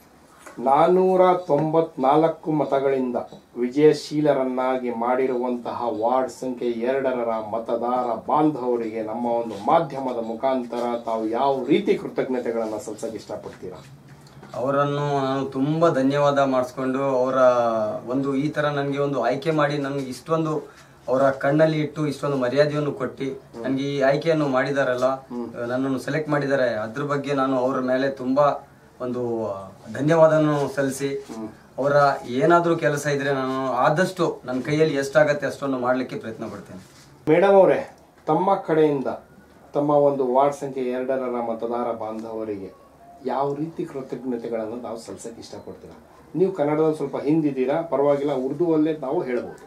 S4: ನಾನೂರ ತೊಂಬತ್ನಾಲ್ಕು ಮತಗಳಿಂದ ವಿಜಯಶೀಲರನ್ನಾಗಿ ಮಾಡಿರುವಂತಹ ವಾರ್ಡ್ ಸಂಖ್ಯೆ ಎರಡರ ಮತದಾರ ಬಾಂಧವರಿಗೆ ನಮ್ಮ ಒಂದು ಮಾಧ್ಯಮದ ಮುಖಾಂತರ ತಾವು ಯಾವ ರೀತಿ ಕೃತಜ್ಞತೆಗಳನ್ನು ಸಲ್ಸಕ್ಕೆ ಇಷ್ಟಪಡ್ತೀರಾ
S6: ಅವರನ್ನು ನಾನು ತುಂಬಾ ಧನ್ಯವಾದ ಮಾಡಿಸ್ಕೊಂಡು ಅವರ ಒಂದು ಈ ತರ ನನಗೆ ಒಂದು ಆಯ್ಕೆ ಮಾಡಿ ನನಗೆ ಇಷ್ಟೊಂದು ಅವರ ಕಣ್ಣಲ್ಲಿ ಇಟ್ಟು ಇಷ್ಟೊಂದು ಮರ್ಯಾದೆಯನ್ನು ಕೊಟ್ಟು ನನಗೆ ಈ ಆಯ್ಕೆಯನ್ನು ಮಾಡಿದಾರಲ್ಲ ನನ್ನನ್ನು ಸೆಲೆಕ್ಟ್ ಮಾಡಿದ್ದಾರೆ ಅದ್ರ ಬಗ್ಗೆ ನಾನು ಅವರ ಮೇಲೆ ತುಂಬಾ ಒಂದು ಧನ್ಯವಾದವನ್ನು ಸಲ್ಲಿಸಿ ಅವರ ಏನಾದರೂ ಕೆಲಸ ಇದ್ರೆ ನಾನು ಆದಷ್ಟು ನನ್ನ ಕೈಯಲ್ಲಿ ಎಷ್ಟಾಗತ್ತೆ ಅಷ್ಟನ್ನು ಮಾಡಲಿಕ್ಕೆ ಪ್ರಯತ್ನ ಪಡ್ತೇನೆ
S4: ಮೇಡಮ್ ಅವರೇ ತಮ್ಮ ಕಡೆಯಿಂದ ತಮ್ಮ ಒಂದು ವಾರ್ಡ್ ಸಂಖ್ಯೆ ಎರಡರ ಮತದಾರ ಬಾಂಧವರಿಗೆ ಯಾವ ರೀತಿ ಕೃತಜ್ಞತೆಗಳನ್ನು ನಾವು ಸಲ್ಸಕ್ಕೆ ಇಷ್ಟಪಡ್ತೀರಾ ನೀವು ಕನ್ನಡದಲ್ಲಿ ಸ್ವಲ್ಪ ಹಿಂದಿದ್ದೀರಾ ಪರವಾಗಿಲ್ಲ ಉರ್ದುವಲ್ಲೇ ನಾವು ಹೇಳ್ಬೋದು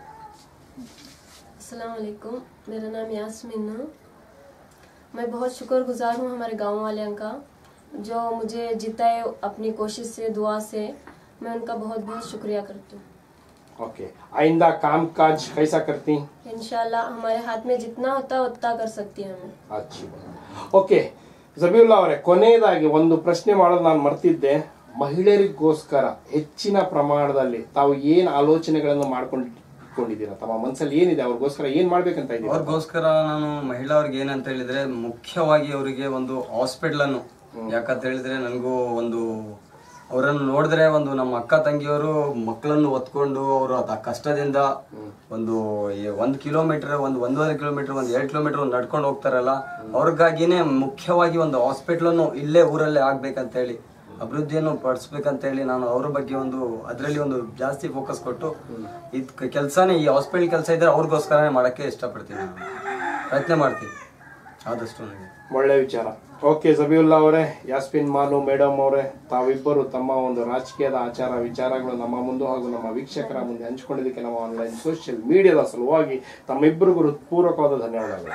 S5: अस्सलाम वालेकुम मेरा नाम यास्मीन है मैं बहुत शुक्रगुजार हूँ हमारे गांव वालों का जो मुझे जिताए अपनी कोशिश से दुआ से मैं उनका बहुत बहुत शुक्रिया करती हूँ
S4: ओके आइंदा काम काज कैसा करती
S5: इंशाल्लाह हमारे हाथ में जितना होता है उतना कर सकती हैं हमें
S4: ಅಚ್ಚಿ ಓಕೆ ಜಬೀವುಲ್ಲಾ ಅವರೇ ಕೊನೆಯದಾಗಿ ಒಂದು ಪ್ರಶ್ನೆ ಮಾಡೋದು ನಾನು ಮರ್ತಿದ್ದೆ ಮಹಿಳೆಯರಿಗೋಸ್ಕರ ಹೆಚ್ಚಿನ ಪ್ರಮಾಣದಲ್ಲಿ ತಾವು ಏನ್ ಆಲೋಚನೆಗಳನ್ನು ಮಾಡ್ಕೊಂಡಿದ್ದೀರಾ ತಮ್ಮ ಮನಸ್ಸಲ್ಲಿ ಏನಿದೆ ಅವ್ರಿಗೋಸ್ಕರ ಏನ್ ಮಾಡ್ಬೇಕಂತ ಇದ್ದೀರಾ
S6: ಅವ್ರಿಗೋಸ್ಕರ ನಾನು ಮಹಿಳಾವ್ರಿಗೆ ಏನಂತ ಹೇಳಿದ್ರೆ ಮುಖ್ಯವಾಗಿ ಅವರಿಗೆ ಒಂದು ಹಾಸ್ಪಿಟಲ್ ಅನ್ನು ಯಾಕಂತ ಹೇಳಿದ್ರೆ ನನಗೂ ಒಂದು ಅವರನ್ನು ನೋಡಿದ್ರೆ ಒಂದು ನಮ್ಮ ಅಕ್ಕ ತಂಗಿಯವರು ಮಕ್ಕಳನ್ನು ಹೊತ್ಕೊಂಡು ಅವರು ಆ ಕಷ್ಟದಿಂದ ಒಂದು ಈ ಒಂದ್ ಕಿಲೋಮೀಟರ್ ಒಂದು ಒಂದೂವರೆ ಕಿಲೋಮೀಟರ್ ಒಂದು ಎರಡು ಕಿಲೋಮೀಟರ್ ಒಂದು ನಡ್ಕೊಂಡು ಹೋಗ್ತಾರಲ್ಲ ಅವ್ರಿಗಾಗಿನೇ ಮುಖ್ಯವಾಗಿ ಒಂದು ಹಾಸ್ಪಿಟಲ್ ಅನ್ನು ಇಲ್ಲೇ ಊರಲ್ಲೇ ಆಗ್ಬೇಕಂತ ಹೇಳಿ ಅಭಿವೃದ್ಧಿಯನ್ನು ಪಡಿಸ್ಬೇಕಂತ ಹೇಳಿ ನಾನು ಅವ್ರ ಬಗ್ಗೆ ಒಂದು ಅದರಲ್ಲಿ ಒಂದು ಜಾಸ್ತಿ ಫೋಕಸ್ ಕೊಟ್ಟು ಇದ್ ಕೆಲಸನೇ ಈ ಹಾಸ್ಪಿಟಲ್ ಕೆಲಸ ಇದ್ರೆ ಅವ್ರಿಗೋಸ್ಕರನೇ ಮಾಡಕ್ಕೆ ಇಷ್ಟಪಡ್ತೀನಿ ನಾನು ಪ್ರಯತ್ನ ಮಾಡ್ತೀನಿ ಆದಷ್ಟು ನನಗೆ
S4: ಒಳ್ಳೆ ವಿಚಾರ ಓಕೆ ಜಬೀವುಲ್ಲಾ ಅವರೇ ಯಾಸ್ಮಿನ್ ಮಾನು ಮೇಡಮ್ ಅವರೇ ತಾವಿಬ್ಬರು ತಮ್ಮ ಒಂದು ರಾಜಕೀಯದ ಆಚಾರ ವಿಚಾರಗಳು ನಮ್ಮ ಮುಂದೆ ಹಾಗೂ ನಮ್ಮ ವೀಕ್ಷಕರ ಮುಂದೆ ಹಂಚಿಕೊಂಡಿದ್ದಕ್ಕೆ ನಮ್ಮ ಆನ್ಲೈನ್ ಸೋಷಿಯಲ್ ಮೀಡಿಯಾದ ಸಲುವಾಗಿ ತಮ್ಮಿಬ್ಬರಿಗೂ ಹೃತ್ಪೂರ್ವಕವಾದ ಧನ್ಯವಾದಗಳು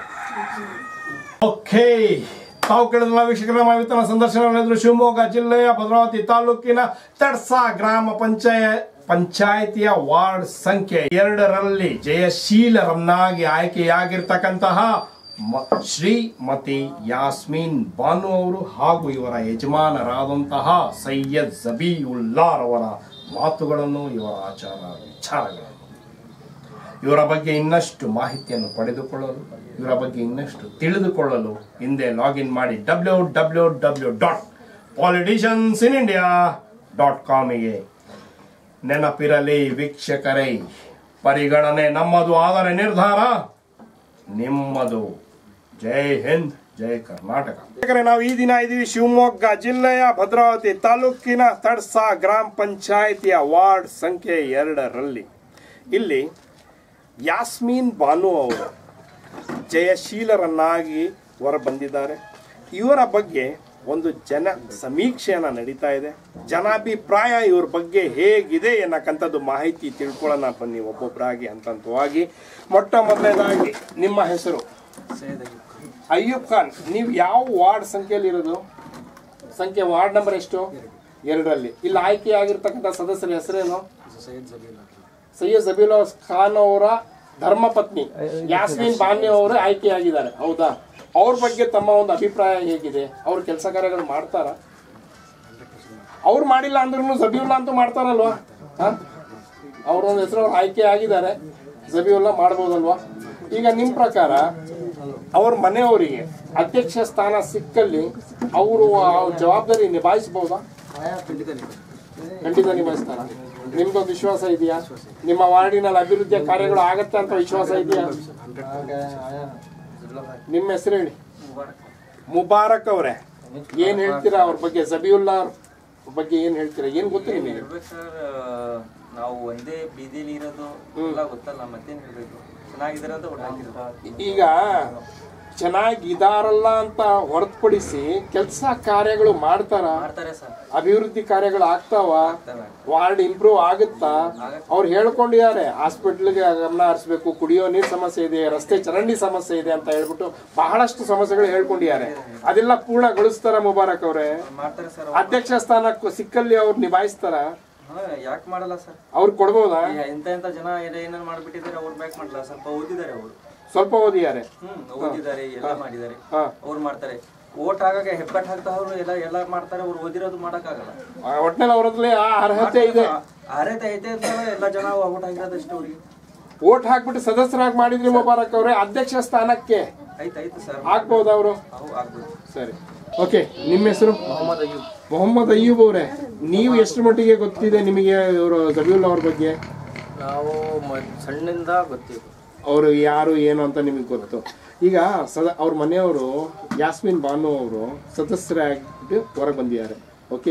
S4: ಓಕೆ ತಾವು ಕೇಳಿದ್ರಲ್ಲ ವೀಕ್ಷಕರ ನಮ್ಮ ಇವತ್ತಿನ ಸಂದರ್ಶನ ಶಿವಮೊಗ್ಗ ಜಿಲ್ಲೆಯ ಭದ್ರಾವತಿ ತಾಲೂಕಿನ ತಡ್ಸಾ ಗ್ರಾಮ ಪಂಚಾಯ ಪಂಚಾಯಿತಿಯ ವಾರ್ಡ್ ಸಂಖ್ಯೆ ಎರಡರಲ್ಲಿ ಜಯಶೀಲರನ್ನಾಗಿ ಆಯ್ಕೆಯಾಗಿರ್ತಕ್ಕಂತಹ ಮ- ಶ್ರೀಮತಿ ಯಾಸ್ಮೀನ್ ಬಾನು ಅವರು ಹಾಗೂ ಇವರ ಯಜಮಾನರಾದಂತಹ ಸೈಯದ್ ಜಬೀವುಲ್ಲಾರವರ ಮಾತುಗಳನ್ನು ಇವರ ಆಚಾರ ವಿಚಾರಗಳನ್ನು ಇವರ ಬಗ್ಗೆ ಇನ್ನಷ್ಟು ಮಾಹಿತಿಯನ್ನು ಪಡೆದುಕೊಳ್ಳಲು ಇವರ ಬಗ್ಗೆ ಇನ್ನಷ್ಟು ತಿಳಿದುಕೊಳ್ಳಲು ಹಿಂದೆ ಲಾಗಿನ್ ಮಾಡಿ W W W dot politicians in India dot ಕಾಮಿಗೆ ನೆನಪಿರಲಿ ವೀಕ್ಷಕರೇ ಪರಿಗಣನೆ ನಮ್ಮದು ಆದರೆ ನಿರ್ಧಾರ ನಿಮ್ಮದು ಜೈ ಹಿಂದ್ ಜೈ ಕರ್ನಾಟಕ ವೀಕ್ಷಕರೇ, ನಾವು ಈ ದಿನ ಇದೀವಿ ಶಿವಮೊಗ್ಗ ಜಿಲ್ಲೆಯ ಭದ್ರಾವತಿ ತಾಲೂಕಿನ ತಡ್ಸಾ ಗ್ರಾಮ ಪಂಚಾಯಿತಿಯ ವಾರ್ಡ್ ಸಂಖ್ಯೆ ಎರಡರಲ್ಲಿ ಇಲ್ಲಿ ಯಾಸ್ಮೀನ್ ಬಾನು ಅವರು ಜಯಶೀಲರನ್ನಾಗಿ ಹೊರ ಬಂದಿದ್ದಾರೆ ಇವರ ಬಗ್ಗೆ ಒಂದು ಜನ ಸಮೀಕ್ಷೆಯನ್ನ ನಡೀತಾ ಇದೆ ಜನಾಭಿಪ್ರಾಯ ಇವ್ರ ಬಗ್ಗೆ ಹೇಗಿದೆ ಅನ್ನಕ್ಕಂಥದ್ದು ಮಾಹಿತಿ ತಿಳ್ಕೊಳ್ಳೋಣ ಬನ್ನಿ ಒಬ್ಬೊಬ್ಬರಾಗಿ ಹಂತವಾಗಿ ಮೊಟ್ಟ ಮೊದಲನೇದಾಗಿ ನಿಮ್ಮ ಹೆಸರು ಅಯ್ಯೂಬ್ ಖಾನ್ ನೀವು ಯಾವ ವಾರ್ಡ್ ಸಂಖ್ಯೆಯಲ್ಲಿ ಇರೋದು ಸಂಖ್ಯೆ ವಾರ್ಡ್ ನಂಬರ್ ಎಷ್ಟು ಎರಡರಲ್ಲಿ ಇಲ್ಲಿ ಆಯ್ಕೆ ಆಗಿರ್ತಕ್ಕಂಥ ಸದಸ್ಯರ ಹೆಸರೇನು ಸೈಯದ್ ಜಬೀಲ್ ಖಾನ್ ಅವರ ಧರ್ಮಪತ್ನಿ ಯಾಸ್ಮೀನ್ ಬಾನ್ಯ ಅವರು ಆಯ್ಕೆಯಾಗಿದ್ದಾರೆ ಹೌದಾ ಅವ್ರ ಬಗ್ಗೆ ತಮ್ಮ ಒಂದು ಅಭಿಪ್ರಾಯ ಹೇಗಿದೆ ಅವ್ರ ಕೆಲಸ ಕಾರ್ಯಗಳು ಮಾಡ್ತಾರ ಅವ್ರು ಮಾಡಿಲ್ಲ ಅಂದ್ರೂ ಜಬೀವುಲ್ಲಾ ಅಂತೂ ಮಾಡ್ತಾರಲ್ವಾ ಅವ್ರ ಒಂದು ಹೆಸರು ಅವ್ರು ಆಯ್ಕೆ ಆಗಿದ್ದಾರೆ ಜಬೀವುಲ್ಲಾ ಮಾಡ್ಬೋದಲ್ವಾ ಈಗ ನಿಮ್ ಪ್ರಕಾರ ಅವ್ರ ಮನೆಯವರಿಗೆ ಅಧ್ಯಕ್ಷ ಸ್ಥಾನ ಸಿಕ್ಕಲ್ಲಿ ಅವರು ಆ ಜವಾಬ್ದಾರಿ ನಿಭಾಯಿಸಬಹುದಾ ಖಂಡಿತ ನಿಭಾಯಿಸ್ತಾರ ನಿಮ್ದೊಂದು ವಿಶ್ವಾಸ ಇದೆಯಾ ನಿಮ್ಮ ವಾರ್ಡಿನಲ್ಲಿ ಅಭಿವೃದ್ಧಿಯ ಕಾರ್ಯಗಳು ಆಗತ್ತೆ ಅಂತ ವಿಶ್ವಾಸ ಇದೆಯಾ ನಿಮ್ಮ ಹೆಸರು ಹೇಳಿ ಮುಬಾರಕ್ ಅವರೇ ಏನ್ ಹೇಳ್ತೀರಾ ಅವ್ರ ಬಗ್ಗೆ ಜಬಿಯುಲ್ಲಾ ಅವ್ರ ಬಗ್ಗೆ ಏನ್ ಹೇಳ್ತೀರಾ ಏನ್ ಗೊತ್ತು ನಿಮಗೆ
S7: ಹೇಳ್ಬೇಕು ಸರ್ ನಾವು ಒಂದೇ ಬೀದಿಲಿ ಇರೋದು ಎಲ್ಲ ಗೊತ್ತಲ್ಲ ಮತ್ತೇನ್ ಹೇಳ್ಬೇಕು ಚೆನ್ನಾಗಿದ್ದಾರೆ ಅಂತ ಒಟ್ಟು ಹಾಕಿರೋದು
S4: ಈಗ ಚೆನ್ನಾಗಿದಾರಲ್ಲ ಅಂತ ಹೊರತುಪಡಿಸಿ ಕೆಲಸ ಕಾರ್ಯಗಳು ಮಾಡ್ತಾರ
S7: ಮಾಡ್ತಾರೆ ಸರ್
S4: ಅಭಿವೃದ್ಧಿ ಕಾರ್ಯಗಳು ಆಗ್ತಾವ ವಾರ್ಡ್ ಇಂಪ್ರೂವ್ ಆಗುತ್ತಾ ಅವ್ರು ಹೇಳ್ಕೊಂಡಿದ್ದಾರೆ ಹಾಸ್ಪಿಟ್ಲ್ಗೆ ಗಮನ ಹರಿಸ್ಬೇಕು ಕುಡಿಯೋ ನೀರ್ ಸಮಸ್ಯೆ ಇದೆ ರಸ್ತೆ ಚರಂಡಿ ಸಮಸ್ಯೆ ಇದೆ ಅಂತ ಹೇಳ್ಬಿಟ್ಟು ಬಹಳಷ್ಟು ಸಮಸ್ಯೆಗಳು ಹೇಳ್ಕೊಂಡಿದ್ದಾರೆ ಅದೆಲ್ಲ ಪೂರ್ಣಗೊಳಿಸ್ತಾರ ಮುಬಾರಕ್ ಅವ್ರೆ
S7: ಮಾಡ್ತಾರೆ ಸರ್
S4: ಅಧ್ಯಕ್ಷ ಸ್ಥಾನಕ್ಕೆ ಸಿಕ್ಕಲ್ಲಿ ಅವ್ರು ನಿಭಾಯಿಸ್ತಾರ
S7: ಹಾ ಯಾಕೆ ಮಾಡಲ್ಲ ಸರ್
S4: ಅವ್ರು ಕೊಡ್ಬೋದಾ
S7: ಇಂತ ಇಂತ ಜನ ಏನ- ಏನೇನ್ ಮಾಡ್ಬಿಟ್ಟಿದ್ದಾರೆ ಅವ್ರು ಬ್ಯಾಕ್ ಮಾಡಲ್ಲ ಸ್ವಲ್ಪ ಓದಿದ್ದಾರೆ ಅವರು
S4: ಸ್ವಲ್ಪ ಓದಿದ್ದಾರೆ
S7: ಹ್ಮ್ ಓದಿದ್ದಾರೆ ಎಲ್ಲ ಮಾಡಿದ್ದಾರೆ
S4: ಹಾ.
S7: ಅವ್ರು ಮಾಡ್ತಾರೆ ಓಟ್ ಆಗಾಗ ಹೆಬ್ಬಟ್ ಹಾಕ್ತಾ ಅವ್ರು ಎಲ್ಲ ಎಲ್ಲ ಮಾಡ್ತಾರೆ ಅವ್ರು ಓದಿರೋದು ಮಾಡಕ್ಕಾಗಲ್ಲ
S4: ಆ, ಒಟ್ನಲ್ಲಿ ಅವ್ರದ್ರಲ್ಲಿ ಆ ಅರ್ಹತೆ ಇದೆ
S7: ಅರ್ಹತೆ ಐತೆ ಅಂತ ಎಲ್ಲ ಜನ ಓಟ್ ಹಾಕಿರೋದಷ್ಟು ಅವ್ರಿಗೆ
S4: ಓಟ್ ಹಾಕ್ಬಿಟ್ಟು ಸದಸ್ಯರಾಗಿ ಮಾಡಿದ್ರಿ ಮುಬಾರಕ್ ಅವ್ರೆ ಅಧ್ಯಕ್ಷ ಸ್ಥಾನಕ್ಕೆ
S7: ಐತೆ ಐತೆ ಸರ್
S4: ಆಗ್ಬೋದ ಅವರು
S7: ಅವು ಆಗ್ಬೋದು
S4: ಸರಿ ಓಕೆ ನಿಮ್ಮ ಹೆಸರು
S7: ಮೊಹಮ್ಮದ್ ಅಯ್ಯೂಬ್
S4: ಮೊಹಮ್ಮದ್ ಅಯ್ಯೂಬ್ ಅವರೇ ನೀವು ಎಷ್ಟು ಮಟ್ಟಿಗೆ ಗೊತ್ತಿದೆ ನಿಮಗೆ ಇವರು ಜಬೀಲ್ ಅವ್ರ ಬಗ್ಗೆ
S7: ನಾವು ಸಣ್ಣಿಂದ ಗೊತ್ತಿತ್ತು
S4: ಅವರು ಯಾರು ಏನು ಅಂತ ನಿಮಗೆ ಗೊತ್ತು ಈಗ ಸದ ಅವ್ರ ಮನೆಯವರು ಯಾಸ್ಮಿನ್ ಬಾನು ಅವರು ಸದಸ್ಯರಾಗಿ ಹೊರಗೆ ಬಂದಿದ್ದಾರೆ ಓಕೆ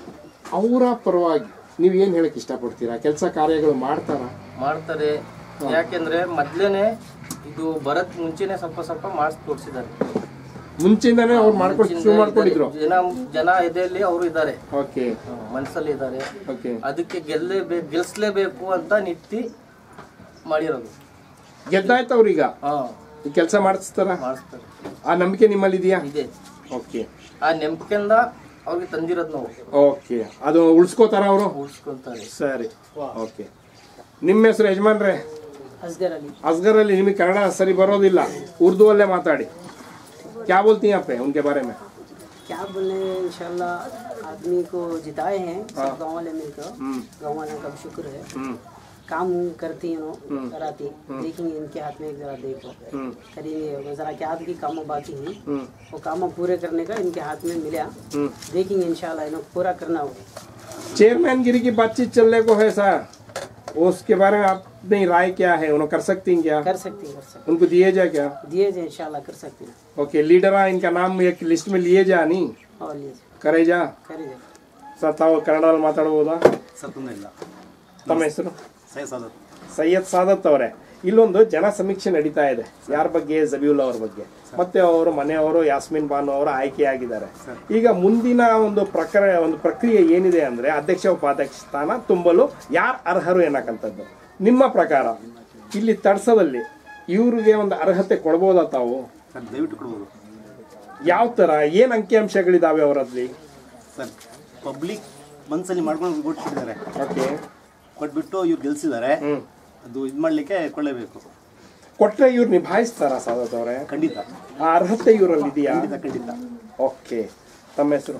S4: ಅವರ ಪರವಾಗಿ ನೀವು ಏನು ಹೇಳಕ್ ಇಷ್ಟಪಡ್ತೀರಾ ಕೆಲಸ ಕಾರ್ಯಗಳು ಮಾಡ್ತಾರಾ
S8: ಮಾಡ್ತಾರೆ ಯಾಕೆಂದ್ರೆ ಮೊದ್ಲೇನೆ ಇದು ಬರಕ್ ಮುಂಚೆನೆ ಸ್ವಲ್ಪ ಸ್ವಲ್ಪ ಮಾಡಿಸ್ ತೋರಿಸಿದ್ದಾರೆ
S4: ಮುಂಚೆಯಿಂದಾನೇ ಅವ್ರು ಮಾಡ್ಕೊಂಡು ಶುರು ಮಾಡ್ಕೊಂಡಿದ್ರು
S8: ಜನ ಜನ ಎದೆಯಲ್ಲಿ ಅವರು ಇದ್ದಾರೆ
S4: ಓಕೆ
S8: ಮನಸ್ಸಲ್ಲಿ ಇದ್ದಾರೆ
S4: ಓಕೆ
S8: ಅದಕ್ಕೆ ಗೆಲ್ಲೇಬೇಕು ಗೆಲ್ಸ್ಲೇಬೇಕು ಅಂತ ನಿಟ್ಟಿ ಮಾಡಿರೋದು
S4: ಗೆದ್ದಾಯ್ತು ಅವ್ರೀಗ
S8: ಹಾ
S4: ಈ ಕೆಲಸ ಮಾಡಿಸ್ತಾರ
S8: ಮಾಡಿಸ್ತಾರೆ
S4: ಆ ನಂಬಿಕೆ ನಿಮ್ಮಲ್ಲಿ ಇದೆಯಾ
S8: ಇದೆ
S4: ಓಕೆ
S8: ಆ ನೆಂಬಿಕೆಯಿಂದ ಅವ್ರಿಗೆ ತಂದಿರೋದು ನಾವು
S4: ಓಕೆ ಅದು ಉಳಿಸ್ಕೋತಾರ ಅವರು
S8: ಉಳಿಸ್ಕೊಂತಾರೆ
S4: ಸರಿ ಓಕೆ ನಿಮ್ಮ ಹೆಸರು ಯಜಮಾನ್ರೆ
S9: असगर अली
S4: ಅಸ್ಗರ್ ಅಲ್ಲಿ ನಿಮಗೆ ಕನ್ನಡ ಸರಿ ಬರೋದಿಲ್ಲ ಉರ್ದು ಅಲ್ಲೇ ಮಾತಾಡಿ क्या बोलती हैं आप उनके बारे में
S9: क्या बोले इंशाल्लाह आदमी को जिताए हैं सब गाँव वाले मिलकर गाँव वालों का भी शुक्र है काम करती हैं वो कराती देखेंगे इनके हाथ में एक जरा देखो करेंगे वो जरा क्या की काम बाकी हैं वो काम पूरे करने का इनके हाथ में मिला देखेंगे इंशाल्लाह इन्हें पूरा करना होगा
S4: चेयरमैन गिरी की बातचीत चलने को है सर उसके बारे में आपने राय क्या है उन्होंने कर सकती हैं क्या
S9: कर सकते हैं कर सकते
S4: उनको दिए जा क्या
S9: हैं दिए जाए इंशाल्लाह कर सकते हैं
S4: ओके लीडर इनका नाम एक लिस्ट में लिए जा नहीं
S9: और लीजिए
S4: करे जा
S9: करे जाए
S4: ಸರ್ ತಾವು ಕನ್ನಡದಲ್ಲಿ ಮಾತಾಡ್ಬೋದಾ
S10: ಸರ್ ತೊಂದರೆ ಇಲ್ಲ
S4: ತಮ್ಮ ಹೆಸರು
S10: ಸೈಯದ್ ಸಾದತ್
S4: ಸೈಯದ್ ಸಾದತ್ ಅವರೇ ಇಲ್ಲೊಂದು ಜನ ಸಮೀಕ್ಷೆ ನಡೀತಾ ಇದೆ ಯಾರ ಬಗ್ಗೆ ಜಬೀವುಲ್ಲಾ ಅವ್ರ ಬಗ್ಗೆ ಮತ್ತೆ ಅವರು ಮನೆಯವರು ಯಾಸ್ಮಿನ್ ಬಾನು ಅವರು ಆಯ್ಕೆಯಾಗಿದ್ದಾರೆ ಈಗ ಮುಂದಿನ ಒಂದು ಪ್ರಕ್ರಿಯೆ ಒಂದು ಪ್ರಕ್ರಿಯೆ ಏನಿದೆ ಅಂದ್ರೆ ಅಧ್ಯಕ್ಷ ಉಪಾಧ್ಯಕ್ಷ ಸ್ಥಾನ ತುಂಬಲು ಯಾರು ಅರ್ಹರು ಏನಕ್ಕಂಥದ್ದು ನಿಮ್ಮ ಪ್ರಕಾರ ಇಲ್ಲಿ ತಡ್ಸದಲ್ಲಿ ಇವ್ರಿಗೆ ಒಂದು ಅರ್ಹತೆ ಕೊಡ್ಬೋದಾ ತಾವು
S10: ಸರ್ ದಯವಿಟ್ಟು ಕೊಡ್ಬೋದು
S4: ಯಾವ ತರ ಏನ್ ಅಂಕಿಅಂಶಗಳಿದಾವೆ ಅವರಲ್ಲಿ
S10: ಸರ್ ಪಬ್ಲಿಕ್ ಮನಸ್ಸಲ್ಲಿ ಮಾಡ್ಕೊಂಡು ಕೊಟ್ಬಿಟ್ಟಿದ್ದಾರೆ
S4: ಓಕೆ
S10: ಕೊಟ್ಬಿಟ್ಟು ಇವ್ರು ಗೆಲ್ಸಿದ್ದಾರೆ ಅದು ಇದು ಮಾಡಲಿಕ್ಕೆ ಕೊಳ್ಳೇಬೇಕು
S4: ಕೊಟ್ರೆ ಇವ್ರು ನಿಭಾಯಿಸ್ತಾರ ಸಾದತ್ ಅವರೇ
S10: ಖಂಡಿತ
S4: ಆ ಅರ್ಹತೆ ಇವರಲ್ಲಿ ಇದೆಯಾ
S10: ಖಂಡಿತ ಖಂಡಿತ
S4: ಓಕೆ ತಮ್ಮ ಹೆಸರು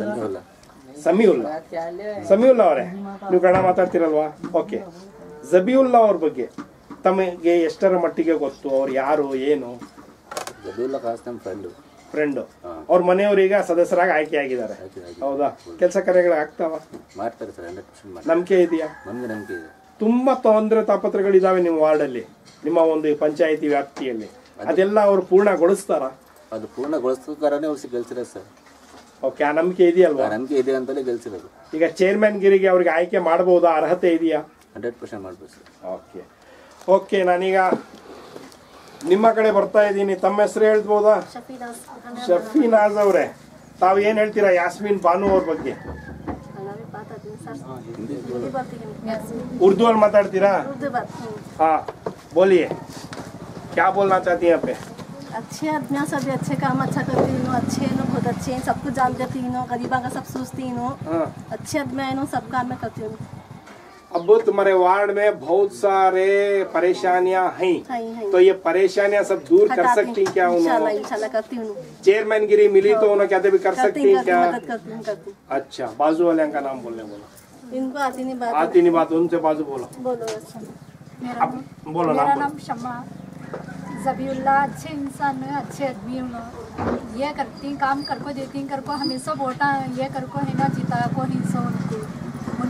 S4: ಸಮೀವುಲ್ಲಾ ಸಮೀವುಲ್ಲಾ ಅವರೇ ನೀವು ಕನ್ನಡ ಮಾತಾಡ್ತಿರಲ್ವಾ ಓಕೆ ಜಬೀವುಲ್ಲಾ ಅವ್ರ ಬಗ್ಗೆ ತಮಗೆ ಎಷ್ಟರ ಮಟ್ಟಿಗೆ ಗೊತ್ತು ಅವ್ರು ಯಾರು ಏನು
S11: ಜಬೀವುಲ್ಲಾ ಖಾಸ್ ನಮ್ಮ ಫ್ರೆಂಡು
S4: ಫ್ರೆಂಡ್ ಅವ್ರ ಮನೆಯವ್ರೀಗ ಸದಸ್ಯರಾಗಿ ಆಯ್ಕೆ ಆಗಿದ್ದಾರೆ ಹೌದಾ ಕೆಲಸ ಕಾರ್ಯಗಳು ಆಗ್ತಾವ
S11: ಮಾಡ್ತಾರೆ ಸರ್ ಹಂಡ್ರೆಡ್ ಪರ್ಸೆಂಟ್ ಮಾಡ್ತಾರೆ
S4: ನಂಬಿಕೆ ಇದೆಯಾ
S11: ನಮಗೆ ನಂಬಿಕೆ ಇದೆ
S4: ತುಂಬಾ ತೊಂದರೆ ತಾಪತ್ರಗಳಿದಾವೆ ನಿಮ್ಮ ವಾರ್ಡಲ್ಲಿ ನಿಮ್ಮ ಒಂದು ಪಂಚಾಯಿತಿ ವ್ಯಾಪ್ತಿಯಲ್ಲಿ ಅದೆಲ್ಲ ಅವರು ಪೂರ್ಣಗೊಳಿಸ್ತಾರ
S11: ಅದು ಪೂರ್ಣಗೊಳಿಸ್ತಾರನೇ ಅವ್ರು ಗೆಲ್ಸಿರೋದು ಸರ್
S4: ಓಕೆ ಆ ನಂಬಿಕೆ ಇದೆಯಲ್ವಾ
S11: ಆ ನಂಬಿಕೆ ಇದೆ ಅಂತಲೇ ಗೆಲ್ಸಿರೋದು
S4: ಈಗ ಚೇರ್ಮನ್ ಗಿರಿಗೆ ಅವ್ರಿಗೆ ಆಯ್ಕೆ ಮಾಡಬಹುದಾ ಅರ್ಹತೆ ಇದೆಯಾ
S11: ಹಂಡ್ರೆಡ್ ಪರ್ಸೆಂಟ್ ಮಾಡ್ಬೋದು ಸರ್
S4: ಓಕೆ ಓಕೆ ನಾನೀಗ ನಿಮ್ಮ ಕಡೆ ಬರ್ತಾ ಇದ್ದೀನಿ ತಮ್ಮ ಹೆಸರು ಹೇಳ್ಬೋದಾ ಶಫೀನಾಜ್ ಅವರೇ ತಾವು ಏನ್ ಹೇಳ್ತೀರಾ ಯಾಸ್ಮಿನ್ ಬಾನು ಅವ್ರ ಬಗ್ಗೆ उर्दू में माताड़तीरा हाँ बोलिए क्या बोलना चाहती हैं आप पे
S12: अच्छे आदमी सब अच्छे काम अच्छा करती नो अच्छे नो बहुत अच्छे हैं सब कुछ जान करती नो गरीबा का सब सोचती नो
S4: हाँ
S12: अच्छे आदमी नो सब काम में करती हूँ
S4: अब तुम्हारे वार्ड में बहुत सारे परेशानियां हैं
S12: हैं, हैं।
S4: तो ये परेशानियां सब दूर कर
S12: हटाती
S4: सकती हैं क्या
S12: इंशाल्लाह
S4: उन्होंने
S12: इंशाल्लाह करती हूँ
S4: चेयरमैन गिरी मिली तो उन्होंने कहते भी कर
S12: करती
S4: सकती हैं
S12: करती
S4: क्या
S12: मदद करती हूँ करती हूँ।
S4: अच्छा बाजू वाले का नाम बोलने बोलो
S12: इनको आती नहीं बात
S4: आती नहीं बात उनसे बाजू बोलो
S12: बोलो अच्छा
S4: अब बोलो
S13: मेरा
S4: नाम
S13: नाम शम्मा जबीउल्ला अच्छे इंसान है अच्छे आदमी हूँ ये करती काम कर को देती कर को हमेशा वोटा ये कर को है ना जीता को हिंसा उनको उन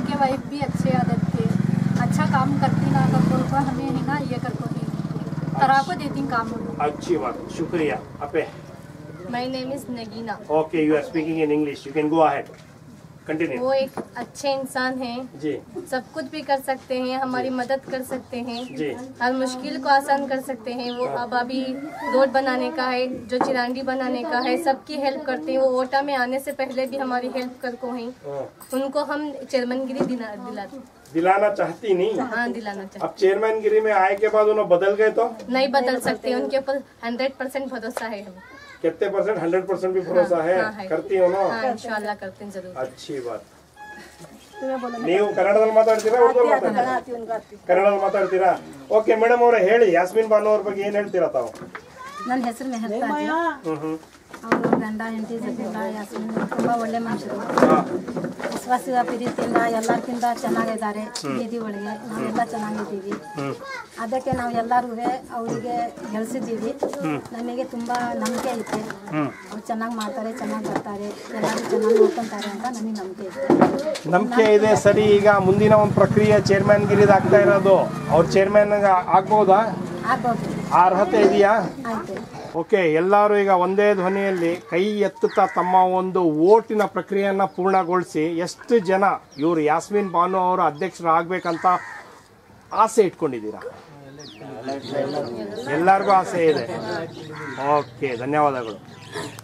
S13: उनके वाइफ भी अच्छे आदत थे अच्छा काम करती ना कर बोल को हमें है ना ये कर को नहीं करा को देती काम उनको
S4: अच्छी बात शुक्रिया अपे
S14: my name is Nagina
S4: okay you are speaking in English you can go ahead continue
S14: वो एक अच्छे इंसान हैं
S4: जी
S14: सब कुछ भी कर सकते हैं हमारी मदद कर सकते हैं
S4: जी।
S14: हर मुश्किल को आसान कर सकते हैं वो अब अभी रोड बनाने का है जो चिरांडी बनाने का है सबकी हेल्प करते हैं वो ओटा में आने से पहले भी हमारी हेल्प कर को हैं उनको हम चेयरमैनगिरी दिला दिला
S4: दिलाना चाहती नहीं
S14: हाँ दिलाना चाहिए
S4: अब चेयरमैन गिरी में आए के बाद उन्हें बदल गए तो
S14: नहीं बदल सकते उनके ऊपर हंड्रेड परसेंट भरोसा है हमें
S4: कितने परसेंट हंड्रेड परसेंट भी भरोसा है
S14: हाँ, है।
S4: करती हो ना
S14: हाँ इंशाल्लाह करते हैं जरूर
S4: अच्छी बात ನೀವು ಕನ್ನಡದಲ್ಲಿ ಮಾತಾಡ್ತೀರಾ ಉರ್ದು ಮಾತಾಡ್ತೀರಾ ಕನ್ನಡದಲ್ಲಿ ಮಾತಾಡ್ತೀರಾ ಓಕೆ ಮೇಡಮ್ ಅವರೇ ಹೇಳಿ ಯಾಸ್ಮಿನ್ ಬಾನು ಅವ್ರ ಬಗ್ಗೆ ಏನ್ ಹೇಳ್ತೀರಾ ತಾವು
S15: ನನ್ನ ಹೆಸರು ಮೆಹರ್ತಾ
S4: ಹ್ಮ್ ಹ್ಮ್
S15: ಅವರು ಗಂಡ ಹೆಂಡತಿ ಜೊತೆಲ್ಲ ಯಾಸ್ಮಿನ್ ತುಂಬ ಒಳ್ಳೆ ಮನುಷ್ಯರು ವಿಶ್ವಾಸ ಪ್ರೀತಿಯಿಂದ ಎಲ್ಲರಿಗಿಂತ ಚೆನ್ನಾಗಿದ್ದಾರೆ
S4: ಹ್ಮ್.
S15: ಬೀದಿ ಒಳಗೆ ನಾವೆಲ್ಲ ಚೆನ್ನಾಗಿದ್ದೀವಿ
S4: ಹ್ಮ್
S15: ಅದಕ್ಕೆ ನಾವು ಎಲ್ಲರೂ ಅವರಿಗೆ ಗೆಲ್ಸಿದ್ದೀವಿ
S4: ಹ್ಮ್.
S15: ನಮಗೆ ತುಂಬ ನಂಬಿಕೆ ಐತೆ
S4: ಹ್ಮ್
S15: ಅವ್ರು ಚೆನ್ನಾಗಿ ಮಾಡ್ತಾರೆ ಚೆನ್ನಾಗಿ ಬರ್ತಾರೆ ಎಲ್ಲರೂ ಚೆನ್ನಾಗಿ ನೋಡ್ಕೊಂತಾರೆ ಅಂತ ನನಗೆ ನಂಬಿಕೆ ಐತೆ
S4: ನಂಬಿಕೆ ಇದೆ ಸರಿ ಈಗ ಮುಂದಿನ ಒಂದು ಪ್ರಕ್ರಿಯೆ ಚೇರ್ಮನ್ ಗಿರಿದ ಆಗ್ತಾ ಇರೋದು ಅವ್ರ ಚೇರ್ಮನ್ ಆಗ್ಬೋದಾ
S15: ಆಗ್ಬೋದು
S4: ಆ ಅರ್ಹತೆ ಇದೆಯಾ
S15: ಆಯ್ತು
S4: ಓಕೆ ಎಲ್ಲರೂ ಈಗ ಒಂದೇ ಧ್ವನಿಯಲ್ಲಿ ಕೈ ಎತ್ತುತ್ತಾ ತಮ್ಮ ಒಂದು ಓಟಿನ ಪ್ರಕ್ರಿಯೆಯನ್ನ ಪೂರ್ಣಗೊಳಿಸಿ ಎಷ್ಟು ಜನ ಇವರು ಯಾಸ್ಮಿನ್ ಬಾನು ಅವರು ಅಧ್ಯಕ್ಷರಾಗಬೇಕಂತ ಆಸೆ ಇಟ್ಕೊಂಡಿದ್ದೀರಾ ಎಲ್ಲರಿಗೂ ಆಸೆ ಇದೆ ಓಕೆ ಧನ್ಯವಾದಗಳು